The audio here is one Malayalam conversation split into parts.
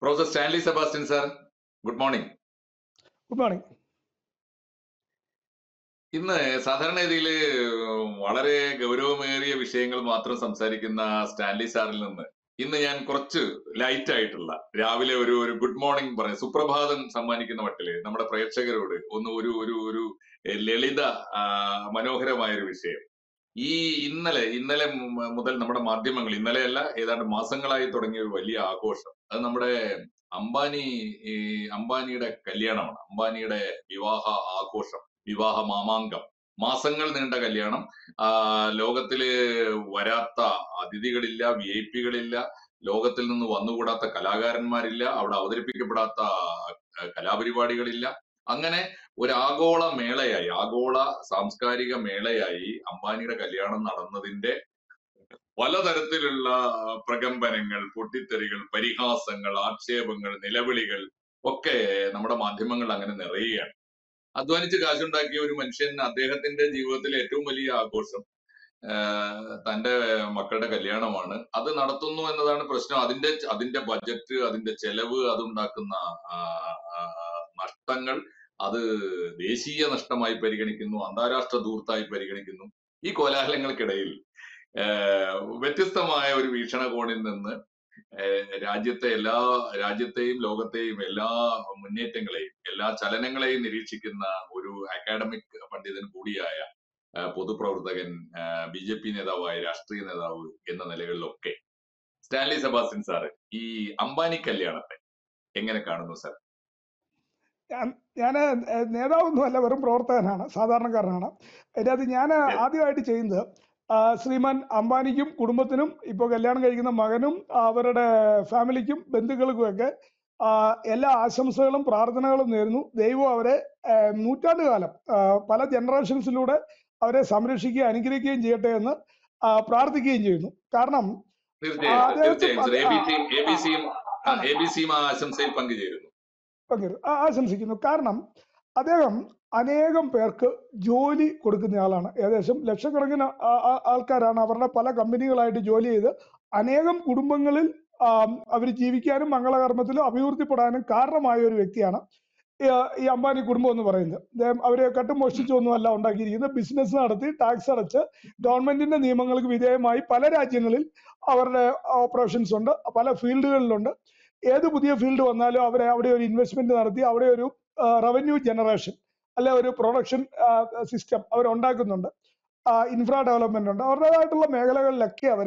Professor Stanley Sebastian sir good morning good morning ഇന്ന് സാധാരണഗതിയിൽ വളരെ ഗൗരവമേറിയ വിഷയങ്ങൾ മാത്രം സംസാരിക്കുന്ന സ്റ്റാൻലി സാറിൽ നിന്ന് ഇന്ന് ഞാൻ കുറച്ച് ലൈറ്റ് ആയിട്ടുള്ള രാവിലെ ഒരു ഒരു ഗുഡ് മോർണിംഗ് പറയാം സുപ്രഭാതം സമ്മാനിക്കുന്ന മട്ടില് നമ്മുടെ പ്രേക്ഷകരോട് ഒന്ന് ഒരു ഒരു ഒരു ലളിത ആ, മനോഹരമായ ഒരു വിഷയം ഈ ഇന്നലെ ഇന്നലെ മു- മുതൽ നമ്മുടെ മാധ്യമങ്ങൾ ഇന്നലെയല്ല ഏതാണ്ട് മാസങ്ങളായി തുടങ്ങിയ ഒരു വലിയ ആഘോഷം അത് നമ്മുടെ അംബാനി ഈ അംബാനിയുടെ കല്യാണമാണ് അംബാനിയുടെ വിവാഹ ആഘോഷം വിവാഹ മാമാങ്കം മാസങ്ങൾ നീണ്ട കല്യാണം ആ ലോകത്തില് വരാത്ത അതിഥികളില്ല വി ഐ പികളില്ല ലോകത്തിൽ നിന്ന് വന്നുകൂടാത്ത കലാകാരന്മാരില്ല അവിടെ അവതരിപ്പിക്കപ്പെടാത്ത ആ, കലാപരിപാടികളില്ല അങ്ങനെ ഒരു ആഗോള മേളയായി ആഗോള സാംസ്കാരിക മേളയായി അംബാനിയുടെ കല്യാണം നടന്നതിന്റെ പലതരത്തിലുള്ള പ്രകമ്പനങ്ങൾ പൊട്ടിത്തെറികൾ പരിഹാസങ്ങൾ ആക്ഷേപങ്ങൾ നിലവിളികൾ ഒക്കെ നമ്മുടെ മാധ്യമങ്ങൾ അങ്ങനെ നിറയുകയാണ് അധ്വാനിച്ച് കാശുണ്ടാക്കിയ ഒരു മനുഷ്യൻ അദ്ദേഹത്തിന്റെ ജീവിതത്തിലെ ഏറ്റവും വലിയ ആഘോഷം ആഹ് തന്റെ മക്കളുടെ കല്യാണമാണ് അത് നടത്തുന്നു എന്നതാണ് പ്രശ്നം അതിന്റെ അതിന്റെ ബജറ്റ് അതിന്റെ ചെലവ് അതുണ്ടാക്കുന്ന ആഹ് ആഹ് നഷ്ടങ്ങൾ അത് ദേശീയ നഷ്ടമായി പരിഗണിക്കുന്നു അന്താരാഷ്ട്ര ദൂർത്തായി പരിഗണിക്കുന്നു ഈ കോലാഹലങ്ങൾക്കിടയിൽ ആഹ് വ്യത്യസ്തമായ ഒരു വീക്ഷണകോണിൽ നിന്ന് ആഹ് രാജ്യത്തെ എല്ലാ രാജ്യത്തെയും ലോകത്തെയും എല്ലാ മുന്നേറ്റങ്ങളെയും എല്ലാ ചലനങ്ങളെയും നിരീക്ഷിക്കുന്ന ഒരു അക്കാഡമിക് പണ്ഡിതൻ കൂടിയായ ആഹ് പൊതുപ്രവർത്തകൻ ബി ജെ പി നേതാവായ രാഷ്ട്രീയ നേതാവ് എന്ന നിലകളിലൊക്കെ സ്റ്റാൻലി സെബാസ്റ്റ്യൻ സാറ് ഈ അംബാനി കല്യാണത്തെ എങ്ങനെ കാണുന്നു സാർ ഞാൻ നേതാവൊന്നും അല്ല വെറും പ്രവർത്തകനാണ് സാധാരണക്കാരനാണ് അതിനകത്ത് ഞാൻ ആദ്യമായിട്ട് ചെയ്യുന്നത് ആ, ശ്രീമാൻ അംബാനിക്കും കുടുംബത്തിനും ഇപ്പോൾ കല്യാണം കഴിക്കുന്ന മകനും അവരുടെ ഫാമിലിക്കും ബന്ധുക്കൾക്കും ഒക്കെ ആ, എല്ലാ ആശംസകളും പ്രാർത്ഥനകളും നേരുന്നു ദൈവം അവരെ ആ, നൂറ്റാണ്ട് കാലം ആ, പല ജനറേഷൻസിലൂടെ അവരെ സംരക്ഷിക്കുകയും അനുഗ്രഹിക്കുകയും ചെയ്യട്ടെ എന്ന് ആ, പ്രാർത്ഥിക്കുകയും ചെയ്യുന്നു കാരണം തീർച്ചയായും അദ്ദേഹത്തെ തീർച്ചയായും സർ എ ബി സിയും എ ബി സിയും ആണ്. എ ബി സിയും ആ ആശംസയിൽ പങ്കുചേരുന്നു പങ്കെടു ആ- ആശംസിക്കുന്നു കാരണം അദ്ദേഹം അനേകം പേർക്ക് ജോലി കൊടുക്കുന്ന ആളാണ് ഏകദേശം ലക്ഷക്കണക്കിന് ആ- ആ- ആൾക്കാരാണ് അവരുടെ പല കമ്പനികളായിട്ട് ജോലി ചെയ്ത് അനേകം കുടുംബങ്ങളിൽ അവർ ജീവിക്കാനും മംഗളകർമ്മത്തിലും അഭിവൃദ്ധിപ്പെടാനും കാരണമായ ഒരു വ്യക്തിയാണ് ഈ- ഈ അംബാനി കുടുംബം എന്ന് പറയുന്നത് അദ്ദേഹം അവരെ കട്ടും മോഷ്ടിച്ചൊന്നും അല്ല ഉണ്ടാക്കിയിരിക്കുന്നത് ബിസിനസ് നടത്തി ടാക്സ് അടച്ച് ഗവൺമെന്റിന്റെ നിയമങ്ങൾക്ക് വിധേയമായി പല രാജ്യങ്ങളിൽ അവരുടെ ഓപ്പറേഷൻസ് ഉണ്ട് പല ഫീൽഡുകളിലുണ്ട് ഏത് പുതിയ ഫീൽഡ് വന്നാലും അവരെ അവിടെ ഒരു ഇൻവെസ്റ്റ്മെന്റ് നടത്തി അവിടെ ഒരു റവന്യൂ ജനറേഷൻ അല്ലെ ഒരു പ്രൊഡക്ഷൻ സിസ്റ്റം അവർ ഉണ്ടാക്കുന്നുണ്ട് ഇൻഫ്രാ ഡെവലപ്മെന്റ് ഉണ്ട് അവരുടേതായിട്ടുള്ള മേഖലകളിലൊക്കെ അവർ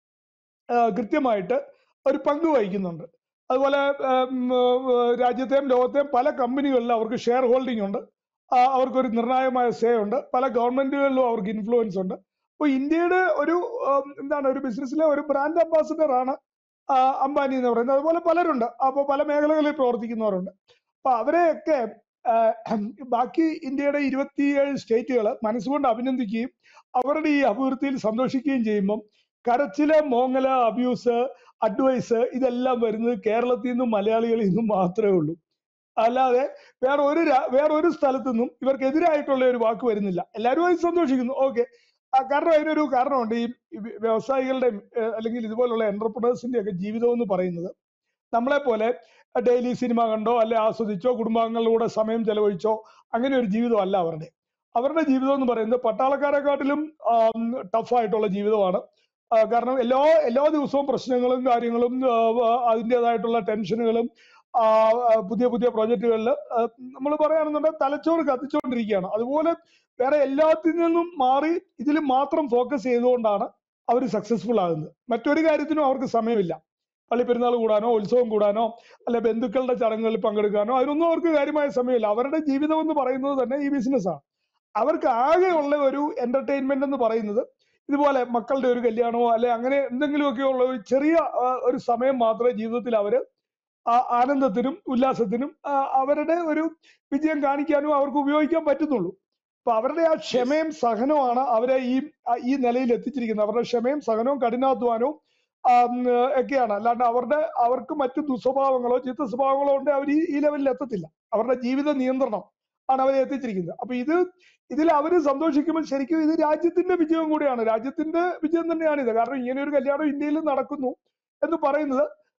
കൃത്യമായിട്ട് ഒരു പങ്ക് വഹിക്കുന്നുണ്ട് അതുപോലെ ഉം, ഏർ, രാജ്യത്തെയും ലോകത്തെയും പല കമ്പനികളിലും അവർക്ക് ഷെയർ ഹോൾഡിംഗ് ഉണ്ട് ആ, അവർക്കൊരു നിർണായകമായ സേ ഉണ്ട് പല ഗവൺമെന്റുകളിലും അവർക്ക് ഇൻഫ്ലുവൻസ് ഉണ്ട് അപ്പോൾ ഇന്ത്യയുടെ ഒരു ഉം, എന്താണ് ഒരു ബിസിനസ്സിലെ ഒരു ബ്രാൻഡ് അംബാസിഡർ ആണ് ആ, അംബാനി എന്ന് പറയുന്നത് അതുപോലെ പലരുണ്ട് അപ്പോൾ പല മേഖലകളിൽ പ്രവർത്തിക്കുന്നവരുണ്ട് അപ്പൊ അവരെയൊക്കെ ആ, ബാക്കി ഇന്ത്യയുടെ ഇരുപത്തിയേഴ് സ്റ്റേറ്റുകൾ മനസ്സുകൊണ്ട് അഭിനന്ദിക്കുകയും അവരുടെ ഈ അഭിവൃദ്ധിയിൽ സന്തോഷിക്കുകയും ചെയ്യുമ്പം കരച്ചില് മോങ്ങല് അബ്യൂസ് അഡ്വൈസ് ഇതെല്ലാം വരുന്നത് കേരളത്തിൽ നിന്നും മലയാളികളിൽ നിന്നും മാത്രമേ ഉള്ളൂ അല്ലാതെ വേറെ ഒരു രാ- വേറെ ഒരു സ്ഥലത്തു നിന്നും ഇവർക്കെതിരായിട്ടുള്ള ഒരു വാക്ക് വരുന്നില്ല എല്ലാവരും അത് സന്തോഷിക്കുന്നു ഓക്കെ കാരണം അതിനൊരു കാരണമുണ്ട് ഈ ഈ വ്യവസായികളുടെ ഏഹ്, അല്ലെങ്കിൽ ഇതുപോലുള്ള എന്റർപ്രണേഴ്സിന്റെ ഒക്കെ ജീവിതം എന്ന് പറയുന്നത് നമ്മളെ പോലെ ഡെയിലി സിനിമ കണ്ടോ അല്ലെ ആസ്വദിച്ചോ കുടുംബാംഗങ്ങളുടെ സമയം ചെലവഴിച്ചോ അങ്ങനെ ഒരു ജീവിതം അല്ല അവരുടെ അവരുടെ ജീവിതം എന്ന് പറയുന്നത് പട്ടാളക്കാരെക്കാട്ടിലും ടഫായിട്ടുള്ള ജീവിതമാണ് ആ, കാരണം എല്ലാ എല്ലാ ദിവസവും പ്രശ്നങ്ങളും കാര്യങ്ങളും അതിൻ്റെതായിട്ടുള്ള ടെൻഷനുകളും ആ, ആ, പുതിയ പുതിയ പ്രോജക്റ്റുകളിൽ നമ്മൾ പറയുകയാണെന്നുണ്ടെങ്കിൽ തലച്ചോറ് കത്തിച്ചുകൊണ്ടിരിക്കുകയാണ് അതുപോലെ വേറെ എല്ലാത്തിൽ നിന്നും മാറി ഇതിൽ മാത്രം ഫോക്കസ് ചെയ്തുകൊണ്ടാണ് അവർ സക്സസ്ഫുൾ ആകുന്നത് മറ്റൊരു കാര്യത്തിനും അവർക്ക് സമയമില്ല പള്ളി പെരുന്നാൾ കൂടാനോ ഉത്സവം കൂടാനോ അല്ലെ ബന്ധുക്കളുടെ ചടങ്ങുകളിൽ പങ്കെടുക്കാനോ അതിനൊന്നും അവർക്ക് കാര്യമായ സമയമില്ല അവരുടെ ജീവിതം എന്ന് പറയുന്നത് തന്നെ ഈ ബിസിനസ്സാണ് അവർക്ക് ആകെയുള്ള ഒരു എന്റർടൈൻമെന്റ് എന്ന് പറയുന്നത് ഇതുപോലെ മക്കളുടെ ഒരു കല്യാണമോ അല്ലെ അങ്ങനെ എന്തെങ്കിലുമൊക്കെ ഉള്ള ഒരു ചെറിയ ആ, ഒരു സമയം മാത്രമേ ജീവിതത്തിൽ അവര് ആ ആനന്ദത്തിനും ഉല്ലാസത്തിനും ആ, അവരുടെ ഒരു വിജയം കാണിക്കാനും അവർക്ക് ഉപയോഗിക്കാൻ പറ്റുന്നുള്ളൂ അപ്പൊ അവരുടെ ആ ക്ഷമയും സഹനവുമാണ് അവരെ ഈ ആ, ഈ നിലയിൽ എത്തിച്ചിരിക്കുന്നത് അവരുടെ ക്ഷമയും സഹനവും കഠിനാധ്വാനവും ആ, ഉം, ഒക്കെയാണ് അല്ലാണ്ട് അവരുടെ അവർക്ക് മറ്റു ദുസ്വഭാവങ്ങളോ ചിത്ത സ്വഭാവങ്ങളോ ഉണ്ട് അവർ ഈ ഈ ലെവലിൽ എത്തത്തില്ല അവരുടെ ജീവിത നിയന്ത്രണം ആണ് അവരെ എത്തിച്ചിരിക്കുന്നത് അപ്പൊ ഇത് ഇതിൽ അവർ സന്തോഷിക്കുമ്പോൾ ശരിക്കും ഇത് രാജ്യത്തിന്റെ വിജയം കൂടിയാണ് രാജ്യത്തിന്റെ വിജയം തന്നെയാണ് ഇത് കാരണം ഇങ്ങനെ ഒരു കല്യാണം ഇന്ത്യയിൽ നടക്കുന്നു എന്ന് പറയുന്നത്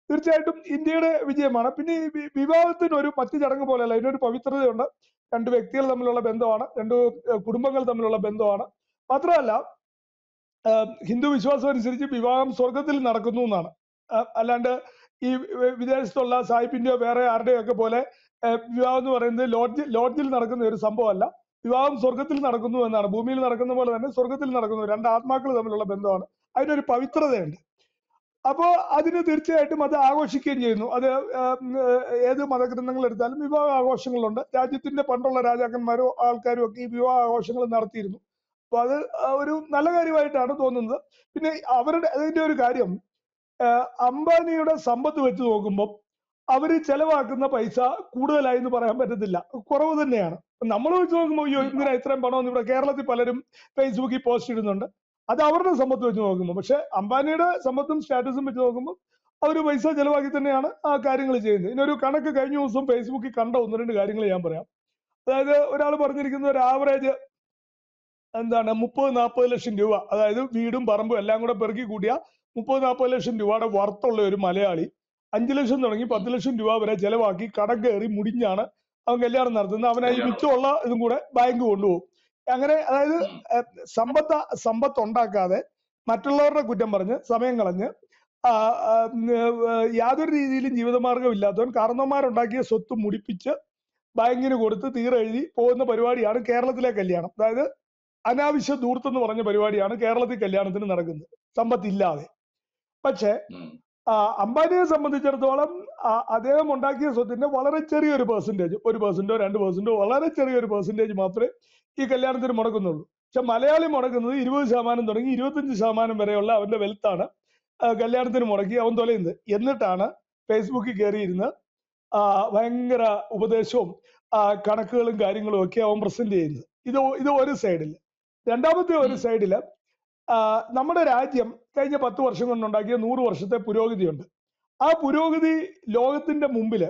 തീർച്ചയായിട്ടും ഇന്ത്യയുടെ വിജയമാണ് പിന്നെ ഈ വി- വിവാഹത്തിന് ഒരു മറ്റു ചടങ്ങ് പോലെയല്ല ഇതിനൊരു പവിത്രതയുണ്ട് രണ്ട് വ്യക്തികൾ തമ്മിലുള്ള ബന്ധമാണ് രണ്ട് ഏഹ് കുടുംബങ്ങൾ തമ്മിലുള്ള ബന്ധമാണ് മാത്രമല്ല ആഹ് ഹിന്ദു വിശ്വാസം അനുസരിച്ച് വിവാഹം സ്വർഗത്തിൽ നടക്കുന്നു എന്നാണ് ആഹ് അല്ലാണ്ട് ഈ വി- വിദേശത്തുള്ള സാഹിബിന്റെയോ വേറെ ആരുടെയോ ഒക്കെ പോലെ ആഹ് വിവാഹം എന്ന് പറയുന്നത് ലോഡ്ജ് ലോഡ്ജിൽ നടക്കുന്ന ഒരു സംഭവമല്ല വിവാഹം സ്വർഗത്തിൽ നടക്കുന്നു എന്നാണ് ഭൂമിയിൽ നടക്കുന്ന പോലെ തന്നെ സ്വർഗത്തിൽ നടക്കുന്നു രണ്ട് ആത്മാക്കൾ തമ്മിലുള്ള ബന്ധമാണ് അതിനൊരു പവിത്രതയുണ്ട് അപ്പോ അതിന് തീർച്ചയായിട്ടും അത് ആഘോഷിക്കുകയും ചെയ്യുന്നു അത് ആഹ് ഉം, ഏഹ് ഏത് മതഗ്രന്ഥങ്ങൾ എടുത്താലും വിവാഹ ആഘോഷങ്ങളുണ്ട് രാജ്യത്തിന്റെ പണ്ടുള്ള രാജാക്കന്മാരും ആൾക്കാരും ഒക്കെ ഈ വിവാഹ ആഘോഷങ്ങൾ നടത്തിയിരുന്നു അപ്പൊ അത് ആ ഒരു നല്ല കാര്യമായിട്ടാണ് തോന്നുന്നത് പിന്നെ അവരുടെ അതിന്റെ ഒരു കാര്യം ആഹ് അംബാനിയുടെ സമ്പത്ത് വെച്ച് നോക്കുമ്പോൾ അവര് ചെലവാക്കുന്ന പൈസ കൂടുതലായി എന്ന് പറയാൻ പറ്റത്തില്ല കുറവ് തന്നെയാണ് നമ്മൾ വെച്ച് നോക്കുമ്പോൾ അയ്യോ എന്തിനാ ഇത്രയും പണമെന്ന് ഇവിടെ കേരളത്തിൽ പലരും ഫേസ്ബുക്കിൽ പോസ്റ്റ് ഇടുന്നുണ്ട് അത് അവരുടെ സമ്പത്ത് വെച്ച് നോക്കുമ്പോൾ പക്ഷെ അംബാനിയുടെ സമ്പത്തും സ്റ്റാറ്റസും വെച്ച് നോക്കുമ്പോൾ അവർ പൈസ ചെലവാക്കി തന്നെയാണ് ആ കാര്യങ്ങൾ ചെയ്യുന്നത് ഇതിനൊരു കണക്ക് കഴിഞ്ഞ ദിവസം ഫേസ്ബുക്കിൽ കണ്ട ഒന്ന് രണ്ട് കാര്യങ്ങൾ ഞാൻ പറയാം അതായത് ഒരാൾ പറഞ്ഞിരിക്കുന്ന ഒരു ആവറേജ് എന്താണ് മുപ്പത് നാൽപ്പത് ലക്ഷം രൂപ അതായത് വീടും പറമ്പും എല്ലാം കൂടെ പെറുക്കി കൂട്ടിയ മുപ്പത് നാൽപ്പത് ലക്ഷം രൂപയുടെ വർത്തുള്ള ഒരു മലയാളി അഞ്ചു ലക്ഷം തുടങ്ങി പത്ത് ലക്ഷം രൂപ വരെ ചെലവാക്കി കടം കയറി മുടിഞ്ഞാണ് അവൻ കല്യാണം നടത്തുന്നത് അവൻ ഈ കല്യാണം. മിച്ചമുള്ള ഇതും കൂടെ ബാങ്ക് കൊണ്ടുപോകും അങ്ങനെ അതായത് ഏഹ്, സമ്പത്ത് സമ്പത്ത് ഉണ്ടാക്കാതെ മറ്റുള്ളവരുടെ കുറ്റം പറഞ്ഞ് സമയം കളഞ്ഞ് ആ, ആ, ഉം, ഏഹ്, യാതൊരു രീതിയിലും ജീവിതമാർഗം ഇല്ലാത്തവൻ കാരണവന്മാരുണ്ടാക്കിയ സ്വത്ത് മുടിപ്പിച്ച് ബാങ്കിന് കൊടുത്ത് തീരെഴുതി പോകുന്ന പരിപാടിയാണ് കേരളത്തിലെ കല്യാണം അതായത് അനാവശ്യ ദൂർത്ത് എന്ന് പറഞ്ഞ പരിപാടിയാണ് കേരളത്തിൽ കല്യാണത്തിന് നടക്കുന്നത് സമ്പത്തില്ലാതെ പക്ഷേ ഉം. ആ, അംബാനിയെ സംബന്ധിച്ചിടത്തോളം ആ, അദ്ദേഹം ഉണ്ടാക്കിയ സ്വത്തിന്റെ വളരെ ചെറിയൊരു പെർസെന്റേജ് ഒരു പെർസെന്റോ രണ്ട് പെർസെന്റോ വളരെ ചെറിയൊരു പെർസെന്റേജ് മാത്രമേ ഈ കല്യാണത്തിന് മുടക്കുന്നുള്ളൂ പക്ഷെ മലയാളി മുടക്കുന്നത് ഇരുപത് ശതമാനം തുടങ്ങി ഇരുപത്തഞ്ച് ശതമാനം വരെയുള്ള അവന്റെ വെൽത്താണ് കല്യാണത്തിന് മുടക്കി അവൻ തൊലയുന്നത് എന്നിട്ടാണ് ഫേസ്ബുക്കിൽ കയറിയിരുന്ന് ആ, ഭയങ്കര ഉപദേശവും ആ, കണക്കുകളും കാര്യങ്ങളും ഒക്കെ അവൻ പ്രസന്റ് ചെയ്യുന്നത് ഇത് ഒ- ഇത് ഒരു സൈഡിൽ രണ്ടാമത്തെ ഒരു ഉം. സൈഡില് ആ, നമ്മുടെ രാജ്യം കഴിഞ്ഞ പത്ത് വർഷം കൊണ്ടുണ്ടാക്കിയ നൂറ് വർഷത്തെ പുരോഗതിയുണ്ട് ആ പുരോഗതി ലോകത്തിന്റെ മുമ്പിൽ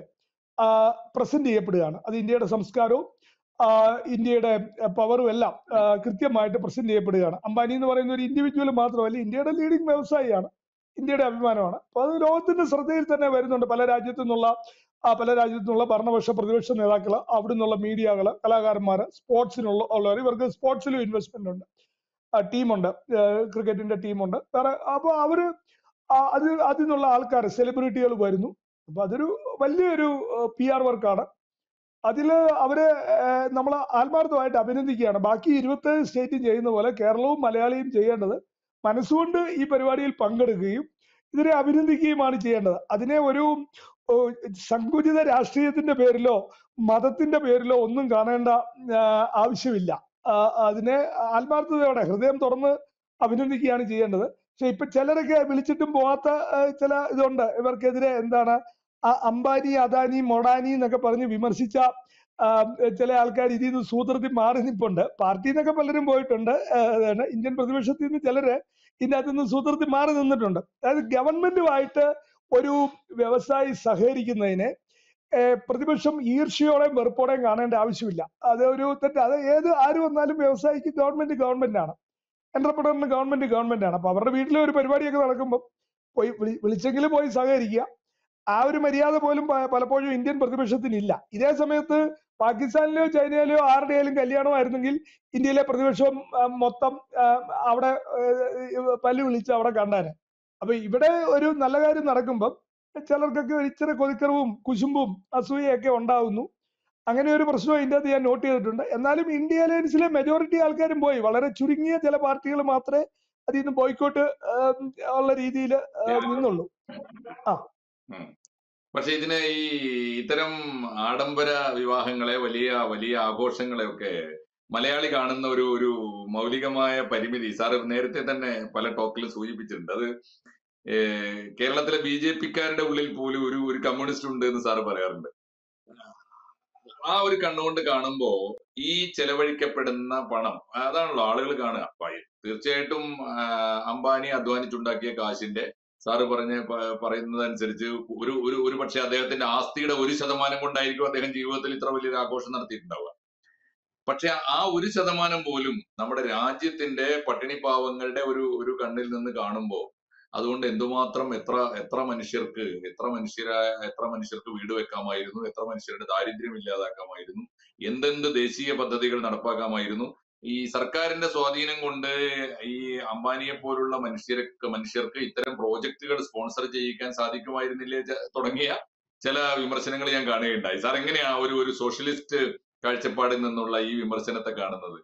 പ്രസന്റ് ചെയ്യപ്പെടുകയാണ് അത് ഇന്ത്യയുടെ സംസ്കാരവും ആ, ഇന്ത്യയുടെ പവറും എല്ലാം ആ, കൃത്യമായിട്ട് പ്രസന്റ് ചെയ്യപ്പെടുകയാണ് അംബാനി എന്ന് പറയുന്ന ഒരു ഇൻഡിവിജ്വൽ മാത്രമല്ല ഇന്ത്യയുടെ ലീഡിംഗ് വ്യവസായിയാണ് ഇന്ത്യയുടെ അഭിമാനമാണ് അപ്പൊ അത് ലോകത്തിന്റെ ശ്രദ്ധയിൽ തന്നെ വരുന്നുണ്ട് പല രാജ്യത്തു നിന്നുള്ള ആ, പല രാജ്യത്തു നിന്നുള്ള ഭരണപക്ഷ പ്രതിപക്ഷ നേതാക്കൾ അവിടെ നിന്നുള്ള മീഡിയകൾ കലാകാരന്മാർ സ്പോർട്സിനുള്ള ഉള്ളവർ ഇവർക്ക് സ്പോർട്സിലും ഇൻവെസ്റ്റ്മെന്റ് ഉണ്ട് ടീമുണ്ട് ക്രിക്കറ്റിന്റെ ടീമുണ്ട് വേറെ അപ്പൊ അവര് ആ, അത് അതിൽ നിന്നുള്ള ആൾക്കാർ സെലിബ്രിറ്റികൾ വരുന്നു അപ്പൊ അതൊരു വലിയൊരു പി ആർ വർക്കാണ് അതില് അവര് നമ്മൾ ആത്മാർത്ഥമായിട്ട് അഭിനന്ദിക്കുകയാണ് ബാക്കി ഇരുപത്തേഴ് സ്റ്റേറ്റും ചെയ്യുന്ന പോലെ കേരളവും മലയാളിയും ചെയ്യേണ്ടത് മനസ്സുകൊണ്ട് ഈ പരിപാടിയിൽ പങ്കെടുക്കുകയും ഇതിനെ അഭിനന്ദിക്കുകയുമാണ് ചെയ്യേണ്ടത് അതിനെ ഒരു ഓ, സങ്കുചിത രാഷ്ട്രീയത്തിന്റെ പേരിലോ മതത്തിന്റെ പേരിലോ ഒന്നും കാണേണ്ട ആ, ആവശ്യമില്ല ആ, അതിനെ ആത്മാർത്ഥതയോടെ ഹൃദയം തുറന്ന് അഭിനന്ദിക്കുകയാണ് ചെയ്യേണ്ടത് പക്ഷെ ഇപ്പൊ ചിലരൊക്കെ വിളിച്ചിട്ടും പോവാത്ത ആ, ചില ഇതുണ്ട് ഇവർക്കെതിരെ എന്താണ് ആ അംബാനി അദാനി മൊഡാനി എന്നൊക്കെ പറഞ്ഞ് വിമർശിച്ച ആ, ചില ആൾക്കാർ ഇതിൽ നിന്ന് സൂത്രത്തിൽ മാറി നിൽപ്പുണ്ട് പാർട്ടിയിൽ നിന്നൊക്കെ പലരും പോയിട്ടുണ്ട് ആ, അതാണ് ഇന്ത്യൻ പ്രതിപക്ഷത്തിൽ നിന്ന് ചിലര് ഇതിനകത്ത് നിന്ന് സൂത്രത്തിൽ മാറി നിന്നിട്ടുണ്ട് അതായത് ഗവൺമെന്റുമായിട്ട് ഒരു വ്യവസായി സഹകരിക്കുന്നതിനെ ഏഹ് പ്രതിപക്ഷം ഈർഷ്യയോടെയും വെറുപ്പോടെയും കാണേണ്ട ആവശ്യമില്ല അത് ഒരു തെറ്റ് അത് ഏത് ആര് വന്നാലും വ്യവസായിക്ക് ഗവൺമെന്റ് ഗവൺമെന്റ് ആണ് എന്റർപ്രണറിന് ഗവൺമെന്റ് ഗവൺമെന്റ് ആണ് അപ്പൊ അവരുടെ വീട്ടിലെ ഒരു പരിപാടിയൊക്കെ നടക്കുമ്പോൾ പോയി വിളി- വിളിച്ചെങ്കിലും പോയി സഹകരിക്കുക ആ ഒരു മര്യാദ പോലും പ- പലപ്പോഴും ഇന്ത്യൻ പ്രതിപക്ഷത്തിന് ഇല്ല ഇതേ സമയത്ത് പാകിസ്ഥാനിലെയോ ചൈനയിലെയോ ആരുടെയെങ്കിലും കല്യാണമായിരുന്നെങ്കിൽ ഇന്ത്യയിലെ പ്രതിപക്ഷം ആ, മൊത്തം ആ, അവിടെ ഏഹ്, പല്ല് വിളിച്ച് അവിടെ കണ്ടാന് അപ്പൊ ഇവിടെ ഒരു നല്ല കാര്യം നടക്കുമ്പം ചിലർക്കൊക്കെ ഒരു ഇച്ചിരി കൊതിക്കറവും കുശുമ്പും അസൂയയൊക്കെ ഉണ്ടാവുന്നു അങ്ങനെ ഒരു പ്രശ്നം ഇതിന്റെ അകത്ത് ഞാൻ നോട്ട് ചെയ്തിട്ടുണ്ട് എന്നാലും ഇന്ത്യ അലയൻസിലെ മെജോറിറ്റി ആൾക്കാരും പോയി വളരെ ചുരുങ്ങിയ ചില പാർട്ടികൾ മാത്രമേ അതിൽ നിന്ന് ബോയ്ക്കോട്ട് ഉള്ള രീതിയിൽ നിന്നുള്ളൂ ഉം. പക്ഷെ ഇതിന് ഈ ഇത്തരം ആഡംബര വിവാഹങ്ങളെ വലിയ വലിയ ആഘോഷങ്ങളെ ഒക്കെ മലയാളി കാണുന്ന ഒരു ഒരു മൗലികമായ പരിമിതി സാർ നേരത്തെ തന്നെ പല ടോക്കിലും സൂചിപ്പിച്ചിട്ടുണ്ട് അത് ഏഹ്, കേരളത്തിലെ ബി ജെ പിക്കാരുടെ ഉള്ളിൽ പോലും ഒരു ഒരു കമ്മ്യൂണിസ്റ്റ് ഉണ്ട് എന്ന് സാറ് പറയാറുണ്ട് ആ ഒരു കണ്ണുകൊണ്ട് കാണുമ്പോ ഈ ചെലവഴിക്കപ്പെടുന്ന പണം അതാണല്ലോ ആളുകൾ കാണുക അപ്പൊ തീർച്ചയായിട്ടും ആ, അംബാനി അധ്വാനിച്ചുണ്ടാക്കിയ കാശിന്റെ സാറ് പറഞ്ഞ പ- പറയുന്നതനുസരിച്ച് ഒരു ഒരു ഒരു പക്ഷെ അദ്ദേഹത്തിന്റെ ആസ്തിയുടെ ഒരു ശതമാനം കൊണ്ടായിരിക്കും അദ്ദേഹം ജീവിതത്തിൽ ഇത്ര വലിയൊരു ആഘോഷം നടത്തിയിട്ടുണ്ടാവുക പക്ഷെ ആ ഒരു ശതമാനം പോലും നമ്മുടെ രാജ്യത്തിന്റെ പട്ടിണി പാവങ്ങളുടെ ഒരു ഒരു കണ്ണിൽ നിന്ന് കാണുമ്പോൾ അതുകൊണ്ട് എന്തുമാത്രം എത്ര എത്ര മനുഷ്യർക്ക് എത്ര മനുഷ്യരായ എത്ര മനുഷ്യർക്ക് വീട് വെക്കാമായിരുന്നു എത്ര മനുഷ്യരുടെ ദാരിദ്ര്യം ഇല്ലാതാക്കാമായിരുന്നു എന്തെന്ത് ദേശീയ പദ്ധതികൾ നടപ്പാക്കാമായിരുന്നു ഈ സർക്കാരിന്റെ സ്വാധീനം കൊണ്ട് ഈ അംബാനിയെ പോലുള്ള മനുഷ്യർക്ക് മനുഷ്യർക്ക് ഇത്തരം പ്രോജക്റ്റുകൾ സ്പോൺസർ ചെയ്യിക്കാൻ സാധിക്കുമായിരുന്നില്ലേ ച- തുടങ്ങിയ ചില വിമർശനങ്ങൾ ഞാൻ കാണുകയുണ്ടായി സാർ എങ്ങനെയാ ഒരു ഒരു സോഷ്യലിസ്റ്റ് കാഴ്ചപ്പാടിൽ നിന്നുള്ള ഈ വിമർശനത്തെ കാണുന്നത്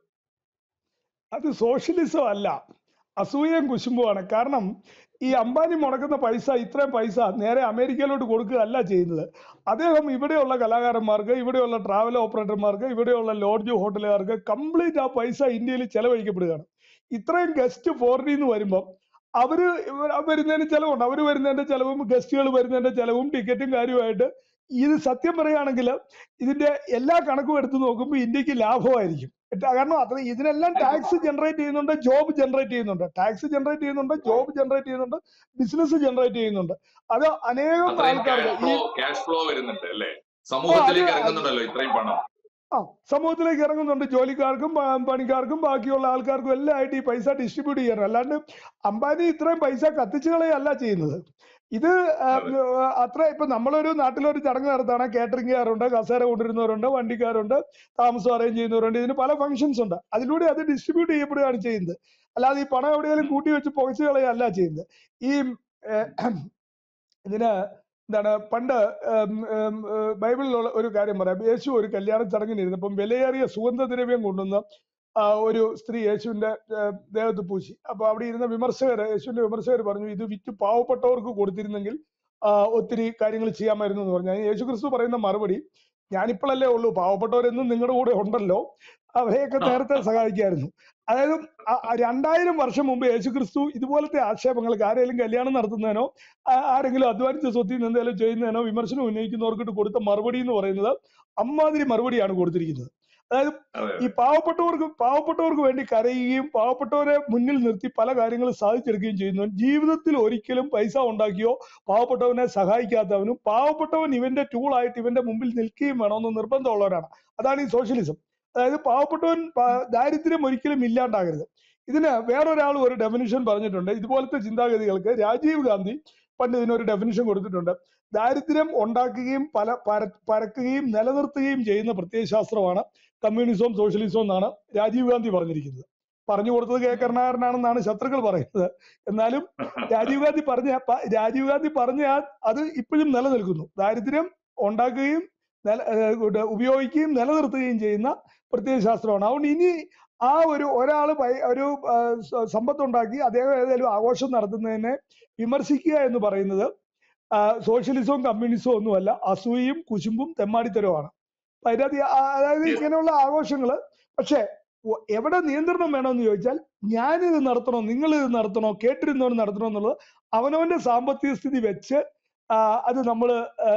അത് സോഷ്യലിസം അല്ല അസൂയയും കുശുമ്പുമാണ് കാരണം ഈ അംബാനി മുടക്കുന്ന പൈസ ഇത്രയും പൈസ നേരെ അമേരിക്കയിലോട്ട് കൊടുക്കുകയല്ല ചെയ്യുന്നത് അദ്ദേഹം ഇവിടെയുള്ള കലാകാരന്മാർക്ക് ഇവിടെയുള്ള ട്രാവൽ ഓപ്പറേറ്റർമാർക്ക് ഇവിടെയുള്ള ലോഡ്ജ് ഹോട്ടലുകാർക്ക് കംപ്ലീറ്റ് ആ പൈസ ഇന്ത്യയിൽ ചെലവഴിക്കപ്പെടുകയാണ് ഇത്രയും ഗസ്റ്റ് ഫോറിനിൽ നിന്ന് വരുമ്പം അവര് ഇവർ വരുന്നതിന് ചെലവുണ്ട് അവര് വരുന്നതിന്റെ ചെലവും ഗസ്റ്റുകൾ വരുന്നതിന്റെ ചെലവും ടിക്കറ്റും കാര്യമായിട്ട് ഇത് സത്യം പറയുകയാണെങ്കിൽ ഇതിന്റെ എല്ലാ കണക്കും എടുത്ത് നോക്കുമ്പോൾ ഇന്ത്യക്ക് ലാഭമായിരിക്കും എറ്റാ- കാരണം അത്ര ഇതിനെല്ലാം ടാക്സ് ജനറേറ്റ് ചെയ്യുന്നുണ്ട് ജോബ് ജനറേറ്റ് ചെയ്യുന്നുണ്ട് ടാക്സ് ജനറേറ്റ് ചെയ്യുന്നുണ്ട് ജോബ് ജനറേറ്റ് ചെയ്യുന്നുണ്ട് ബിസിനസ് ജനറേറ്റ് ചെയ്യുന്നുണ്ട് അത് അനേകം അത്രയും ആൾക്കാർക്ക് ക്യാഷ് ഈ ഫ്ലോ ക്യാഷ് ഫ്ലോ വരുന്നുണ്ട് അല്ലേ സമൂഹത്തിലേക്ക് അത് ഇറങ്ങുന്നുണ്ടല്ലോ ഇത്രയും പണം ആ സമൂഹത്തിലേക്ക് ഇറങ്ങുന്നുണ്ട് ജോലിക്കാർക്കും പ- പണിക്കാർക്കും ബാക്കിയുള്ള ആൾക്കാർക്കും എല്ലാം ആയിട്ട് ഈ പൈസ ഡിസ്ട്രിബ്യൂട്ട് ചെയ്യാൻ അല്ലാണ്ട് അംബാനി ഇത്രയും പൈസ കത്തിച്ചു കളയല്ല ചെയ്യുന്നത് ഇത് ആ, അതെ. അത്ര ഇപ്പൊ നമ്മളൊരു നാട്ടിലൊരു ചടങ്ങ് നടത്താണ് കേറ്ററിംഗുകാരുണ്ട് കസേര കൊണ്ടുവരുന്നവരുണ്ട് വണ്ടിക്കാരുണ്ട് താമസം അറേഞ്ച് ചെയ്യുന്നവരുണ്ട് ഇതിന് പല ഫംഗ്ഷൻസ് ഉണ്ട് അതിലൂടെ അത് ഡിസ്ട്രിബ്യൂട്ട് ചെയ്യപ്പെടുകയാണ് ചെയ്യുന്നത് അല്ലാതെ ഈ പണം എവിടെയെങ്കിലും കൂട്ടി വെച്ച് പുകച്ചു കളയല്ല ചെയ്യുന്നത് ഈ ഏഹ്, ഇതിന് എന്താണ് പണ്ട് ഉം, ഉം, ഏഹ്, ബൈബിളിലുള്ള ഒരു കാര്യം പറയാം യേശു ഒരു കല്യാണ ചടങ്ങിന് ഇരുന്നപ്പം വിലയേറിയ സുഗന്ധദ്രവ്യം കൊണ്ടുവന്ന് ആ, ഒരു സ്ത്രീ യേശുവിന്റെ ഏഹ്, ദേഹത്ത് പൂശി അപ്പൊ അവിടെ ഇരുന്ന വിമർശകർ യേശുവിന്റെ വിമർശകർ പറഞ്ഞു ഇത് വിറ്റ് പാവപ്പെട്ടവർക്ക് കൊടുത്തിരുന്നെങ്കിൽ ആ, ഒത്തിരി കാര്യങ്ങൾ ചെയ്യാമായിരുന്നു എന്ന് പറഞ്ഞു അതിന് യേശു ക്രിസ്തു പറയുന്ന മറുപടി ഞാനിപ്പോഴല്ലേ ഉള്ളൂ പാവപ്പെട്ടവരെന്നും നിങ്ങളുടെ കൂടെ ഉണ്ടല്ലോ അവരെയൊക്കെ നേരത്തെ സഹായിക്കായിരുന്നു അതായത് ആ- ആ രണ്ടായിരം വർഷം മുമ്പ് യേശു ക്രിസ്തു ഇതുപോലത്തെ ആക്ഷേപങ്ങൾക്ക് ആരെങ്കിലും കല്യാണം നടത്തുന്നതിനോ ആ- ആരെങ്കിലും അധ്വാനിച്ച സ്വത്തിൽ നിന്ന് എന്തെങ്കിലും ചെയ്യുന്നതിനോ വിമർശനം ഉന്നയിക്കുന്നവർക്കിട്ട് കൊടുത്ത മറുപടി എന്ന് പറയുന്നത് അമ്മാതിരി മറുപടിയാണ് കൊടുത്തിരിക്കുന്നത് അതായത് അതെ ഈ പാവപ്പെട്ടവർക്ക് പാവപ്പെട്ടവർക്ക് വേണ്ടി കരയുകയും പാവപ്പെട്ടവരെ മുന്നിൽ നിർത്തി പല കാര്യങ്ങളും സാധിച്ചെടുക്കുകയും ചെയ്യുന്നു ജീവിതത്തിൽ ഒരിക്കലും പൈസ ഉണ്ടാക്കിയോ പാവപ്പെട്ടവനെ സഹായിക്കാത്തവനും പാവപ്പെട്ടവൻ ഇവന്റെ ടൂളായിട്ട് ഇവന്റെ മുമ്പിൽ നിൽക്കുകയും വേണമെന്ന് നിർബന്ധമുള്ളവരാണ് അതാണ് ഈ സോഷ്യലിസം അതായത് പാവപ്പെട്ടവൻ പ- ദാരിദ്ര്യം ഒരിക്കലും ഇല്ലാണ്ടാകരുത് ഇതിന് വേറൊരാൾ ഒരു ഡെഫിനിഷൻ പറഞ്ഞിട്ടുണ്ട് ഇതുപോലത്തെ ചിന്താഗതികൾക്ക് രാജീവ് ഗാന്ധി പണ്ട് ഇതിനൊരു ഡെഫിനിഷൻ കൊടുത്തിട്ടുണ്ട് ദാരിദ്ര്യം ഉണ്ടാക്കുകയും പല പര- പരക്കുകയും നിലനിർത്തുകയും ചെയ്യുന്ന പ്രത്യയശാസ്ത്രമാണ് കമ്മ്യൂണിസവും സോഷ്യലിസവും എന്നാണ് രാജീവ് ഗാന്ധി പറഞ്ഞിരിക്കുന്നത് പറഞ്ഞു കൊടുത്തത് കെ കരുണാകരനാണെന്നാണ് ശത്രുക്കൾ പറയുന്നത് എന്നാലും രാജീവ് ഗാന്ധി പറഞ്ഞ പ- രാജീവ് ഗാന്ധി പറഞ്ഞ ആ- അത് ഇപ്പോഴും നിലനിൽക്കുന്നു ദാരിദ്ര്യം ഉണ്ടാക്കുകയും നില ഏഹ് ഇത് ഉപയോഗിക്കുകയും നിലനിർത്തുകയും ചെയ്യുന്ന പ്രത്യയശാസ്ത്രമാണ് അതുകൊണ്ട് ഇനി ആ ഒരു ഒരാൾ ഒരു ആ, സ- സമ്പത്തുണ്ടാക്കി അദ്ദേഹം ഏതെങ്കിലും ആഘോഷം നടത്തുന്നതിനെ വിമർശിക്കുക എന്ന് പറയുന്നത് ആ, സോഷ്യലിസവും കമ്മ്യൂണിസവും ഒന്നുമല്ല അസൂയയും കുശുമ്പും തെമ്മാടിത്തരവുമാണ് അപ്പൊ അതിനകത്ത് ഈ ആ- അതായത് Yes. ഇങ്ങനെയുള്ള ആഘോഷങ്ങള് പക്ഷെ ഒ- എവിടെ നിയന്ത്രണം വേണമെന്ന് ചോദിച്ചാൽ ഞാനിത് നടത്തണോ നിങ്ങൾ ഇത് നടത്തണോ കേട്ടിരുന്നവർ നടത്തണോ എന്നുള്ളത് അവനവന്റെ സാമ്പത്തിക സ്ഥിതി വെച്ച് ആ, അത് നമ്മൾ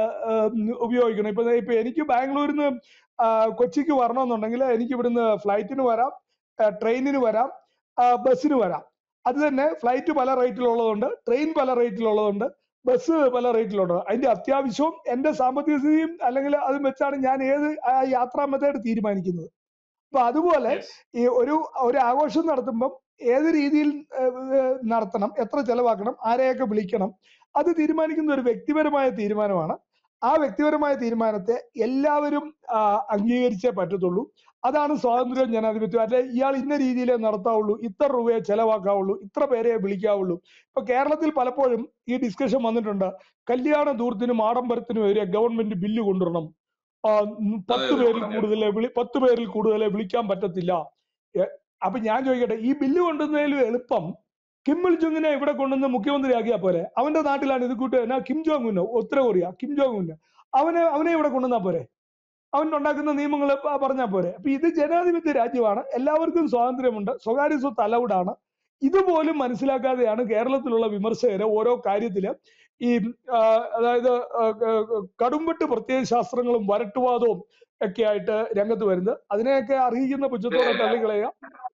ഉപയോഗിക്കണം ഇപ്പൊ ദേ ഇപ്പൊ എനിക്ക് ബാംഗ്ലൂരിൽ നിന്ന് കൊച്ചിക്ക് വരണമെന്നുണ്ടെങ്കിൽ എനിക്ക് ഇവിടുന്ന് ഫ്ലൈറ്റിന് വരാം ട്രെയിനിന് വരാം ആ, ബസ്സിന് വരാം അത് തന്നെ ഫ്ലൈറ്റ് പല റേറ്റിലുള്ളതുണ്ട് ട്രെയിൻ പല റേറ്റിലുള്ളതുണ്ട് ബസ് പല റേറ്റിലുണ്ട് അതിന്റെ അത്യാവശ്യവും എന്റെ സാമ്പത്തിക സ്ഥിതിയും അല്ലെങ്കിൽ അതും വെച്ചാണ് ഞാൻ ഏത് ആ യാത്രാ മെത്തേഡ് തീരുമാനിക്കുന്നത് അപ്പൊ അതുപോലെ Yes. ഈ ഒരു ഒരു ആഘോഷം നടത്തുമ്പം ഏത് രീതിയിൽ ഏഹ്, ഏഹ്, നടത്തണം എത്ര ചെലവാക്കണം ആരെയൊക്കെ വിളിക്കണം അത് തീരുമാനിക്കുന്ന ഒരു വ്യക്തിപരമായ തീരുമാനമാണ് ആ വ്യക്തിപരമായ തീരുമാനത്തെ എല്ലാവരും ആ, അംഗീകരിച്ചേ പറ്റത്തുള്ളൂ അതാണ് സ്വാതന്ത്ര്യവും ജനാധിപത്യവും അല്ലെ ഇയാൾ ഇന്ന രീതിയിലേ നടത്താവുള്ളൂ ഇത്ര രൂപയെ ചെലവാക്കാവുള്ളൂ ഇത്ര പേരെ വിളിക്കാവുള്ളൂ ഇപ്പൊ കേരളത്തിൽ പലപ്പോഴും ഈ ഡിസ്കഷൻ വന്നിട്ടുണ്ട് കല്യാണ ദൂരത്തിനും ആഡംബരത്തിനും എതിരെ ഗവൺമെന്റ് ബില്ല് കൊണ്ടുവരണം ആ, ഉം, പത്ത് അതെ, പേരിൽ അതെ. കൂടുതൽ വിളി പത്ത് പേരിൽ കൂടുതൽ വിളിക്കാൻ പറ്റത്തില്ല എ, അപ്പൊ ഞാൻ ചോദിക്കട്ടെ ഈ ബില്ല് കൊണ്ടുവന്നതിലും എളുപ്പം കിം മിൽ ജുങ്ങിനെ ഇവിടെ കൊണ്ടുവന്ന് മുഖ്യമന്ത്രിയാക്കിയാ പോരെ അവന്റെ നാട്ടിലാണ് ഇത് കൂട്ട് എന്നാ കിം ജോങ് ഉന്നോ ഉത്തര കൊറിയ കിം ജോങ് ഉന്നോ അവനെ അവനെ ഇവിടെ കൊണ്ടുവന്നാ പോരെ അവൻ ഉണ്ടാക്കുന്ന നിയമങ്ങൾ പറഞ്ഞാൽ പോരെ അപ്പൊ ഇത് ജനാധിപത്യ രാജ്യമാണ് എല്ലാവർക്കും സ്വാതന്ത്ര്യമുണ്ട് സ്വകാര്യ സ്വത്ത് അലൗഡ് ആണ് ഇതുപോലും മനസ്സിലാക്കാതെയാണ് കേരളത്തിലുള്ള വിമർശകര് ഓരോ കാര്യത്തില് ഈ ആ, അതായത് ആ, ക- ക- കടുംവെട്ട് പ്രത്യയശാസ്ത്രങ്ങളും വരട്ടുവാദവും ഒക്കെ ആയിട്ട് രംഗത്ത് വരുന്നത് അതിനെയൊക്കെ അർഹിക്കുന്ന പുച്ഛത്തോടെ തള്ളിക്കളയുക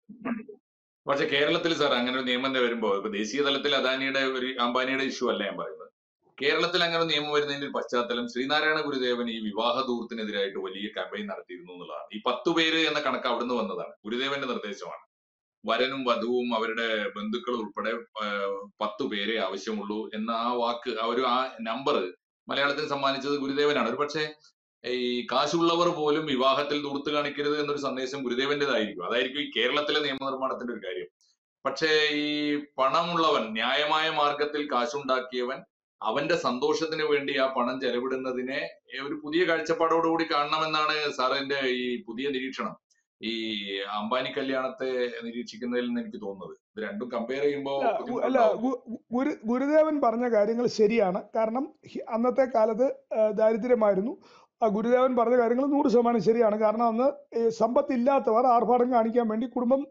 പക്ഷെ കേരളത്തിൽ സാർ അങ്ങനെ ഒരു നിയമം വരുമ്പോ ഇപ്പൊ ദേശീയ തലത്തിൽ അദാനിയുടെ ഒരു അംബാനിയുടെ ഇഷ്യൂ അല്ല ഞാൻ പറയുന്നത് കേരളത്തിൽ അങ്ങനെ ഒരു നിയമം വരുന്നതിന്റെ ഒരു പശ്ചാത്തലം ശ്രീനാരായണ ഗുരുദേവൻ ഈ വിവാഹ ദൂരത്തിനെതിരായിട്ട് വലിയ ക്യാമ്പയിൻ നടത്തിയിരുന്നു എന്നുള്ളതാണ് ഈ പത്തു പേര് എന്ന കണക്ക് അവിടുന്ന് വന്നതാണ് ഗുരുദേവന്റെ നിർദ്ദേശമാണ് വരനും വധുവും അവരുടെ ബന്ധുക്കളും ഉൾപ്പെടെ പത്തു പേരെ ആവശ്യമുള്ളൂ എന്ന ആ വാക്ക് ആ ഒരു ആ നമ്പർ മലയാളത്തിന് സമ്മാനിച്ചത് ഗുരുദേവനാണ് ഒരു പക്ഷേ ഈ കാശുള്ളവർ പോലും വിവാഹത്തിൽ ദൂർത്ത് കാണിക്കരുത് എന്നൊരു സന്ദേശം ഗുരുദേവന്റേതായിരിക്കും അതായിരിക്കും ഈ കേരളത്തിലെ നിയമനിർമ്മാണത്തിന്റെ ഒരു കാര്യം പക്ഷേ ഈ പണമുള്ളവൻ ന്യായമായ മാർഗത്തിൽ കാശുണ്ടാക്കിയവൻ അവന്റെ സന്തോഷത്തിന് വേണ്ടി ആ പണം ചെലവിടുന്നതിനെ ഒരു പുതിയ കാഴ്ചപ്പാടോടുകൂടി കാണണമെന്നാണ് സാറിന്റെ ഈ പുതിയ നിരീക്ഷണം ഈ അംബാനി കല്യാണത്തെ നിരീക്ഷിക്കുന്നതിൽ നിന്ന് എനിക്ക് തോന്നുന്നത് ഇത് രണ്ടും കമ്പയർ ചെയ്യുമ്പോൾ അല്ല ഗുരു ഗുരുദേവൻ പറഞ്ഞ കാര്യങ്ങൾ ശരിയാണ് കാരണം അന്നത്തെ കാലത്ത് ദാരിദ്ര്യമായിരുന്നു ഗുരുദേവൻ പറഞ്ഞ കാര്യങ്ങൾ നൂറ് ശതമാനം ശരിയാണ് കാരണം അന്ന് സമ്പത്തില്ലാത്തവർ ആർഭാടം കാണിക്കാൻ വേണ്ടി കുടുംബം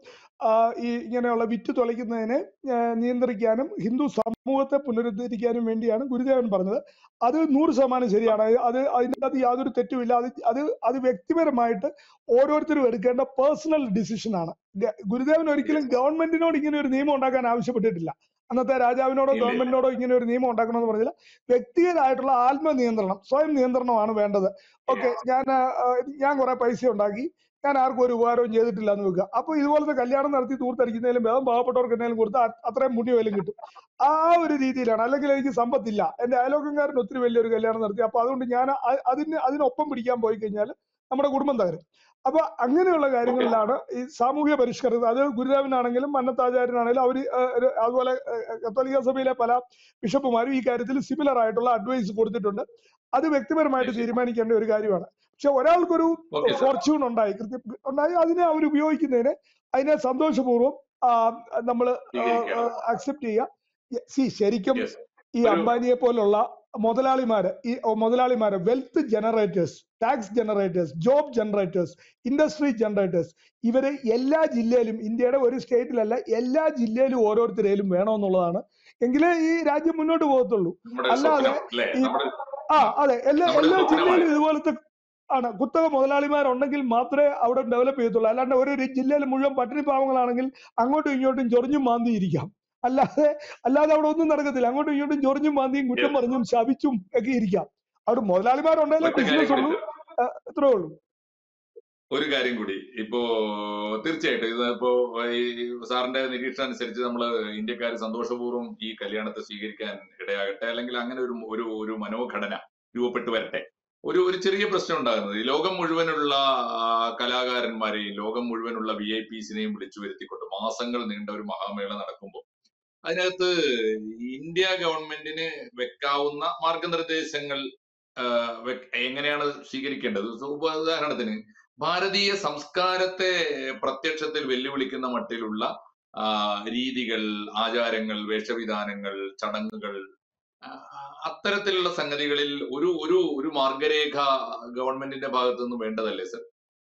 ഈ ഇങ്ങനെയുള്ള വിറ്റ് തുളയ്ക്കുന്നതിനെ നിയന്ത്രിക്കാനും ഹിന്ദു സമൂഹത്തെ പുനരുദ്ധരിക്കാനും വേണ്ടിയാണ് ഗുരുദേവൻ പറഞ്ഞത് അത് നൂറ് ശതമാനം ശരിയാണ് അത് അതിനകത്ത് യാതൊരു തെറ്റുമില്ല അത് അത് അത് വ്യക്തിപരമായിട്ട് ഓരോരുത്തരും എടുക്കേണ്ട പേഴ്സണൽ ഡിസിഷൻ ആണ് ഗുരുദേവൻ ഒരിക്കലും ഗവൺമെന്റിനോട് ഇങ്ങനെ ഒരു നിയമം ഉണ്ടാക്കാൻ ആവശ്യപ്പെട്ടിട്ടില്ല അന്നത്തെ രാജാവിനോടോ ഗവൺമെന്റിനോടോ ഇങ്ങനെ ഒരു നിയമം ഉണ്ടാക്കണമെന്ന് പറഞ്ഞില്ല വ്യക്തിഗതമായിട്ടുള്ള ആത്മനിയന്ത്രണം സ്വയം നിയന്ത്രണമാണ് വേണ്ടത് ഓക്കെ ഞാൻ ഞാൻ കുറെ പൈസ ഉണ്ടാക്കി ഞാൻ ആർക്കും ഒരു ഉപകാരവും ചെയ്തിട്ടില്ല എന്ന് വെക്കുക അപ്പൊ ഇതുപോലത്തെ കല്യാണം നടത്തി തൂർത്തടിക്കുന്നതിലും ഭേദം പാവപ്പെട്ടവർക്ക് എന്തെങ്കിലും കൊടുത്ത് അത്രയും മുടി വല്ലതും കിട്ടും ആ ഒരു രീതിയിലാണ് അല്ലെങ്കിൽ എനിക്ക് സമ്പത്തില്ല എന്റെ അയലോക്കംകാരൻ ഒത്തിരി വലിയൊരു കല്യാണം നടത്തി അപ്പൊ അതുകൊണ്ട് ഞാൻ അതിന് അതിനൊപ്പം പിടിക്കാൻ പോയി കഴിഞ്ഞാൽ നമ്മുടെ കുടുംബം തകരും അപ്പൊ അങ്ങനെയുള്ള കാര്യങ്ങളിലാണ് ഈ സാമൂഹ്യ പരിഷ്കരണം അത് ഗുരുദേവനാണെങ്കിലും മന്നത്താചാര്യനാണെങ്കിലും അവര് അതുപോലെ കത്തോലിക്ക സഭയിലെ പല ബിഷപ്പുമാരും ഈ കാര്യത്തിൽ സിമിലർ ആയിട്ടുള്ള അഡ്വൈസ് കൊടുത്തിട്ടുണ്ട് അത് വ്യക്തിപരമായിട്ട് തീരുമാനിക്കേണ്ട ഒരു കാര്യമാണ് പക്ഷെ ഒരാൾക്കൊരു ഫോർച്യൂൺ ഉണ്ടായി കൃത്യം ഉണ്ടായി അതിനെ അവർ ഉപയോഗിക്കുന്നതിന് അതിനെ സന്തോഷപൂർവ്വം നമ്മൾ അക്സെപ്റ്റ് ചെയ്യുക സി ശരിക്കും ഈ അംബാനിയെ പോലുള്ള മുതലാളിമാര് ഈ മുതലാളിമാര് wealth generators tax generators job generators industry generators ഇവര് എല്ലാ ജില്ലയിലും ഇന്ത്യയുടെ ഒരു സ്റ്റേറ്റിലല്ല എല്ലാ ജില്ലയിലും ഓരോരുത്തരേലും വേണമെന്നുള്ളതാണ് എങ്കിലേ ഈ രാജ്യം മുന്നോട്ട് പോകത്തുള്ളൂ അല്ലാതെ ഈ ആ അതെ എല്ലാ എല്ലാ ജില്ലയിലും ഇതുപോലത്തെ ആണ് കുത്തക മുതലാളിമാരുണ്ടെങ്കിൽ മാത്രമേ അവിടെ ഡെവലപ്പ് ചെയ്യത്തുള്ളൂ അല്ലാണ്ട് ഒരു ജില്ലയിൽ മുഴുവൻ പട്ടിണി പാവങ്ങളാണെങ്കിൽ അങ്ങോട്ടും ഇങ്ങോട്ടും ചൊറിഞ്ഞും മാന്തി ഇരിക്കാം അല്ലാതെ അല്ലാതെ അവിടെ ഒന്നും നടക്കത്തില്ല അങ്ങോട്ടും ഇങ്ങോട്ടും ചൊറിഞ്ഞും മാന്തിയും കുറ്റം പറഞ്ഞും ശപിച്ചും ഒക്കെ ഇരിക്കാം അവിടെ മുതലാളിമാരുണ്ടെങ്കിലേ ബിസിനസ് ഉള്ളൂ ഇത്രേ ഉള്ളൂ ഒരു കാര്യം കൂടി ഇപ്പോ തീർച്ചയായിട്ടും ഇത് ഇപ്പോ ഈ സാറിന്റെ നിരീക്ഷണം അനുസരിച്ച് നമ്മൾ ഇന്ത്യക്കാർ സന്തോഷപൂർവ്വം ഈ കല്യാണത്തെ സ്വീകരിക്കാൻ ഇടയാകട്ടെ അല്ലെങ്കിൽ അങ്ങനെ ഒരു ഒരു ഒരു മനോഘടന രൂപപ്പെട്ടു വരട്ടെ ഒരു ഒരു ചെറിയ പ്രശ്നം ഉണ്ടാകുന്നത് ഈ ലോകം മുഴുവനുള്ള കലാകാരന്മാരെയും ലോകം മുഴുവനുള്ള വി ഐ പിസിനെയും വിളിച്ചു വരുത്തിക്കൊണ്ട് മാസങ്ങൾ നീണ്ട ഒരു മഹാമേള നടക്കുമ്പോൾ അതിനകത്ത് ഇന്ത്യ ഗവൺമെന്റിന് വെക്കാവുന്ന മാർഗനിർദ്ദേശങ്ങൾ എങ്ങനെയാണ് സ്വീകരിക്കേണ്ടത് ഉദാഹരണത്തിന് ഭാരതീയ സംസ്കാരത്തെ പ്രത്യക്ഷത്തിൽ വെല്ലുവിളിക്കുന്ന മട്ടിലുള്ള രീതികൾ ആചാരങ്ങൾ വേഷവിധാനങ്ങൾ ചടങ്ങുകൾ അത്തരത്തിലുള്ള സംഗതികളിൽ ഒരു ഒരു ഒരു മാർഗരേഖ ഗവൺമെന്റിന്റെ ഭാഗത്തു നിന്ന് വേണ്ടതല്ലേ സർ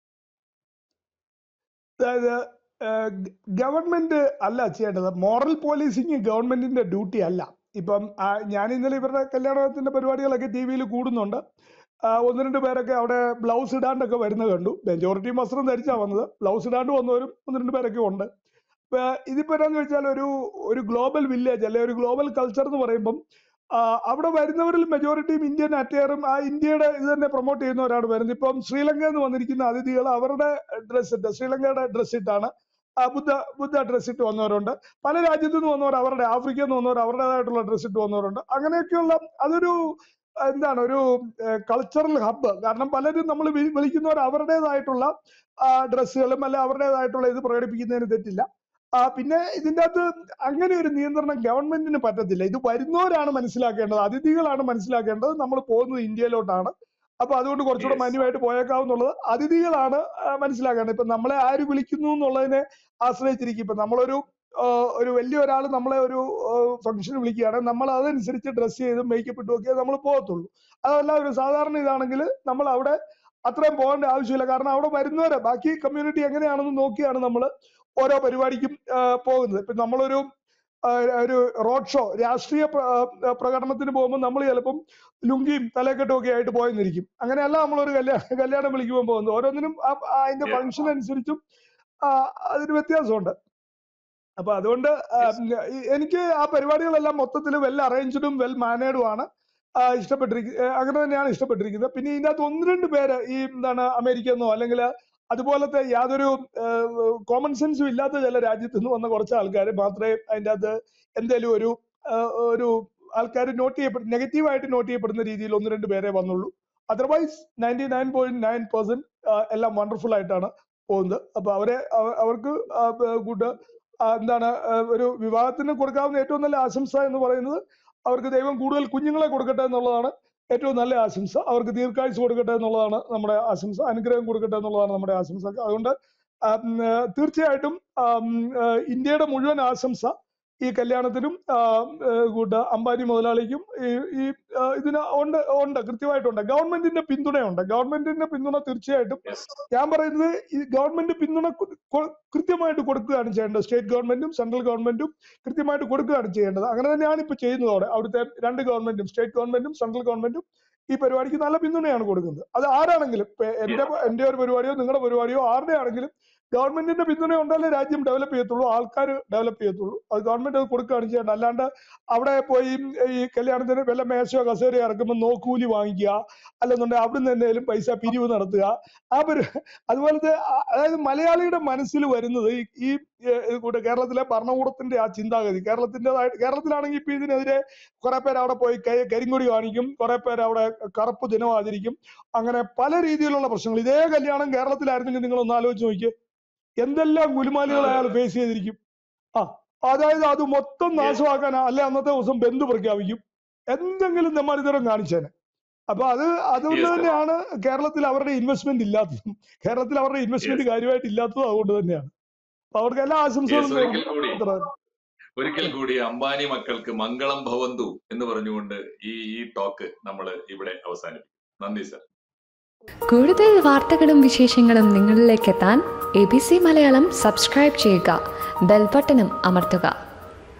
അതായത് ഗവൺമെന്റ് അല്ല ചെയ്യേണ്ടത് മോറൽ പോലീസിങ് ഗവൺമെന്റിന്റെ ഡ്യൂട്ടി അല്ല ഇപ്പം ഞാൻ ഇന്നലെ ഇവരുടെ കല്യാണത്തിന്റെ പരിപാടികളൊക്കെ ടി വിയിൽ കൂടുന്നുണ്ട് ഒന്ന് രണ്ട് പേരൊക്കെ അവിടെ ബ്ലൗസ് ഇടാണ്ടൊക്കെ വരുന്നത് കണ്ടു മെജോറിറ്റി വസ്ത്രം ധരിച്ചാ വന്നത് ബ്ലൗസ് ഇടാണ്ട് വന്നവരും ഒന്ന് രണ്ട് പേരൊക്കെ ഉണ്ട് ഇതിപ്പോ എന്താന്ന് വെച്ചാൽ ഒരു ഒരു ഗ്ലോബൽ വില്ലേജ് അല്ലെ ഒരു ഗ്ലോബൽ കൾച്ചർ എന്ന് പറയുമ്പം അവിടെ വരുന്നവരിൽ മെജോറിറ്റിയും ഇന്ത്യൻ അറ്റയറും ആ ഇന്ത്യയുടെ ഇത് തന്നെ പ്രൊമോട്ട് ചെയ്യുന്നവരാണ് വരുന്നത് ഇപ്പം ശ്രീലങ്കയിൽ നിന്ന് വന്നിരിക്കുന്ന അതിഥികൾ അവരുടെ ഡ്രസ് ഇട്ട് ശ്രീലങ്കയുടെ ഡ്രസ് ഇട്ടാണ് ബുദ്ധ ബുദ്ധ ഡ്രസ് ഇട്ട് വന്നവരുണ്ട് പല രാജ്യത്തു നിന്ന് വന്നവർ അവരുടെ ആഫ്രിക്കയിൽ നിന്ന് വന്നവർ അവരുടേതായിട്ടുള്ള ഡ്രസ് ഇട്ട് വന്നവരുണ്ട് അങ്ങനെയൊക്കെയുള്ള അതൊരു എന്താണ് ഒരു കൾച്ചറൽ ഹബ്ബ് കാരണം പലരും നമ്മൾ വിളിക്കുന്നവർ അവരുടേതായിട്ടുള്ള ഡ്രസ്സുകളും അല്ല അവരുടേതായിട്ടുള്ള ഇത് പ്രകടിപ്പിക്കുന്നതിന് തെറ്റില്ല പിന്നെ ഇതിൻ്റെ അകത്ത് അങ്ങനെ ഒരു നിയന്ത്രണം ഗവൺമെന്റിന് പറ്റത്തില്ല ഇത് വരുന്നവരാണ് മനസ്സിലാക്കേണ്ടത് അതിഥികളാണ് മനസ്സിലാക്കേണ്ടത് നമ്മൾ പോകുന്നത് ഇന്ത്യയിലോട്ടാണ് അപ്പൊ അതുകൊണ്ട് കുറച്ചുകൂടെ മാന്യമായിട്ട് പോയേക്കാവുന്നുള്ളത് അതിഥികളാണ് മനസ്സിലാക്കേണ്ടത് ഇപ്പൊ നമ്മളെ ആര് വിളിക്കുന്നു എന്നുള്ളതിനെ ആശ്രയിച്ചിരിക്കും ഇപ്പൊ നമ്മളൊരു ഒരു വലിയ ഒരാൾ നമ്മളെ ഒരു ഫംഗ്ഷന് വിളിക്കുകയാണെങ്കിൽ നമ്മൾ അതനുസരിച്ച് ഡ്രസ്സ് ചെയ്ത് മേക്കപ്പ് ഇട്ട് നോക്കിയാൽ നമ്മൾ പോകത്തുള്ളൂ അതല്ല ഒരു സാധാരണ ഇതാണെങ്കിൽ നമ്മൾ അവിടെ അത്രയും പോകേണ്ട ആവശ്യമില്ല കാരണം അവിടെ വരുന്നവരെ ബാക്കി കമ്മ്യൂണിറ്റി എങ്ങനെയാണെന്ന് നോക്കിയാണ് നമ്മൾ ഓരോ പരിപാടിക്കും പോകുന്നത് ഇപ്പൊ നമ്മളൊരു ഒരു റോഡ് ഷോ രാഷ്ട്രീയ പ്രകടനത്തിന് പോകുമ്പോൾ നമ്മൾ ചിലപ്പം ലുങ്കിയും തലക്കെട്ടും ഒക്കെ ആയിട്ട് പോയെന്നിരിക്കും അങ്ങനെയല്ല നമ്മളൊരു കല്യാണം കല്യാണം വിളിക്കുമ്പോൾ പോകുന്നത് ഓരോന്നിനും അതിന്റെ ഫംഗ്ഷൻ അനുസരിച്ചും അതിന് വ്യത്യാസമുണ്ട് അപ്പൊ അതുകൊണ്ട് എനിക്ക് ആ പരിപാടികളെല്ലാം മൊത്തത്തിൽ വെൽ അറേഞ്ച്ഡും വെൽ മാനേഡും ആണ് ഇഷ്ടപ്പെട്ടിരിക്കുന്നത് അങ്ങനെ തന്നെയാണ് ഇഷ്ടപ്പെട്ടിരിക്കുന്നത് പിന്നെ ഇതിനകത്ത് ഒന്ന് രണ്ട് പേര് ഈ എന്താണ് അമേരിക്കന്നോ അല്ലെങ്കിൽ അതുപോലത്തെ യാതൊരു കോമൺ സെൻസും ഇല്ലാത്ത ചില രാജ്യത്ത് നിന്ന് വന്ന കുറച്ച് ആൾക്കാർ മാത്രമേ അതിൻ്റെ അകത്ത് എന്തെങ്കിലും ഒരു ആ, ഒരു ആൾക്കാർ നോട്ട് ചെയ്യപ്പെടും നെഗറ്റീവായിട്ട് നോട്ട് ചെയ്യപ്പെടുന്ന രീതിയിൽ ഒന്ന് രണ്ട് പേരെ വന്നുള്ളൂ otherwise ninety nine point nine percent എല്ലാം വണ്ടർഫുൾ ആയിട്ടാണ് പോകുന്നത് അപ്പൊ അവരെ അവ- അവർക്ക് ആ, ബ- കൂട്ട് ആ, എന്താണ് ആ, ഒരു വിവാഹത്തിന് കൊടുക്കാവുന്ന ഏറ്റവും നല്ല ആശംസ എന്ന് പറയുന്നത് അവർക്ക് ദൈവം കൂടുതൽ കുഞ്ഞുങ്ങളെ കൊടുക്കട്ടെ എന്നുള്ളതാണ് ഏറ്റവും നല്ല ആശംസ അവർക്ക് ദീർഘായുസ് കൊടുക്കട്ടെ എന്നുള്ളതാണ് നമ്മുടെ ആശംസ അനുഗ്രഹം കൊടുക്കട്ടെ എന്നുള്ളതാണ് നമ്മുടെ ആശംസ അതുകൊണ്ട് ആ, ഉം, ആ, തീർച്ചയായിട്ടും ആ, ഉം, ആ, ഇന്ത്യയുടെ മുഴുവൻ ആശംസ ഈ കല്യാണത്തിനും ആ, ആ, കൂട്ട അംബാനി മുതലാളിക്കും ഈ ഈ ആ, ഇതിന് ഉണ്ട് ഉണ്ട് കൃത്യമായിട്ടുണ്ട് ഗവൺമെന്റിന്റെ പിന്തുണയുണ്ട് ഗവൺമെന്റിന്റെ പിന്തുണ തീർച്ചയായിട്ടും Yes. ഞാൻ പറയുന്നത് ഈ ഗവൺമെന്റ് പിന്തുണ കൊ- കൊ- കൃത്യമായിട്ട് കൊടുക്കുകയാണ് ചെയ്യേണ്ടത് സ്റ്റേറ്റ് ഗവൺമെന്റും സെൻട്രൽ ഗവൺമെന്റും കൃത്യമായിട്ട് കൊടുക്കുകയാണ് ചെയ്യേണ്ടത് അങ്ങനെ തന്നെയാണ് ഇപ്പൊ ചെയ്യുന്നത് അവിടെ അവിടുത്തെ രണ്ട് ഗവൺമെന്റും സ്റ്റേറ്റ് ഗവൺമെന്റും സെൻട്രൽ ഗവൺമെന്റും ഈ പരിപാടിക്ക് നല്ല പിന്തുണയാണ് കൊടുക്കുന്നത് അത് ആരാണെങ്കിലും ഇപ്പൊ എന്റെ എന്റെ ഒരു പരിപാടിയോ നിങ്ങളുടെ പരിപാടിയോ ആരുടെ ആണെങ്കിലും ഗവൺമെന്റിന്റെ പിന്തുണ ഉണ്ടല്ലേ രാജ്യം ഡെവലപ്പ് ചെയ്യത്തുള്ളൂ ആൾക്കാർ ഡെവലപ്പ് ചെയ്യത്തുള്ളൂ അത് ഗവൺമെന്റ് അത് കൊടുക്കുകയാണ് ചെയ്യേണ്ടത് അല്ലാണ്ട് അവിടെ പോയി ഈ കല്യാണത്തിന് വല്ല മേശയോ കസേരയോ ഇറക്കുമ്പോൾ നോക്കൂലി വാങ്ങിക്കുക അല്ലെന്നുണ്ടെങ്കിൽ അവിടുന്ന് എന്തെങ്കിലും പൈസ പിരിവ് നടത്തുക ആ പരി അതുപോലത്തെ ആ- അതായത് മലയാളിയുടെ മനസ്സിൽ വരുന്നത് ഈ- ഈ ഏഹ് കൂടെ കേരളത്തിലെ ഭരണകൂടത്തിന്റെ ആ ചിന്താഗതി കേരളത്തിൻ്റെതായിട്ട് കേരളത്തിലാണെങ്കിൽ ഇപ്പൊ ഇതിനെതിരെ കുറെ പേര് അവിടെ പോയി കൈ- കരിങ്കൊടി കാണിക്കും കുറെ പേര് അവിടെ കറുപ്പ് ദിനം ആചരിക്കും അങ്ങനെ പല രീതിയിലുള്ള പ്രശ്നങ്ങൾ ഇതേ കല്യാണം കേരളത്തിലായിരുന്നെങ്കിൽ നിങ്ങൾ ഒന്ന് ആലോചിച്ച് നോക്കിയേ എന്തെല്ലാം ഗുലുമാലുകൾ അയാൾ ഫേസ് ചെയ്തിരിക്കും ആ അതായത് അത് മൊത്തം നാശമാക്കാൻ അല്ലെ അന്നത്തെ ദിവസം ബന്ധു പ്രഖ്യാപിക്കും എന്തെങ്കിലും നെമ്മാരിതരം കാണിച്ചേനെ അപ്പൊ അത് അതുകൊണ്ട് Yes, sir. തന്നെയാണ് കേരളത്തിൽ അവരുടെ ഇൻവെസ്റ്റ്മെന്റ് ഇല്ലാത്തതും കേരളത്തിൽ അവരുടെ ഇൻവെസ്റ്റ്മെന്റ് കാര്യമായിട്ട് ഇല്ലാത്തതും അതുകൊണ്ട് തന്നെയാണ് അപ്പൊ അവർക്ക് എല്ലാ ആശംസകളും Yes, ഒരിക്കൽ കൂടി അത്ര തന്നെ. ഒരിക്കൽ കൂടി അംബാനി മക്കൾക്ക് മംഗളം ഭവന്തു എന്ന് പറഞ്ഞുകൊണ്ട് ഈ ഈ ടോക്ക് നമ്മൾ ഇവിടെ അവസാനിപ്പിക്കും നന്ദി സർ കൂടുതൽ വാർത്തകളും വിശേഷങ്ങളും നിങ്ങളിലേക്ക് എത്താൻ A B C Malayalam subscribe ചെയ്യുക ബെൽബട്ടനും അമർത്തുക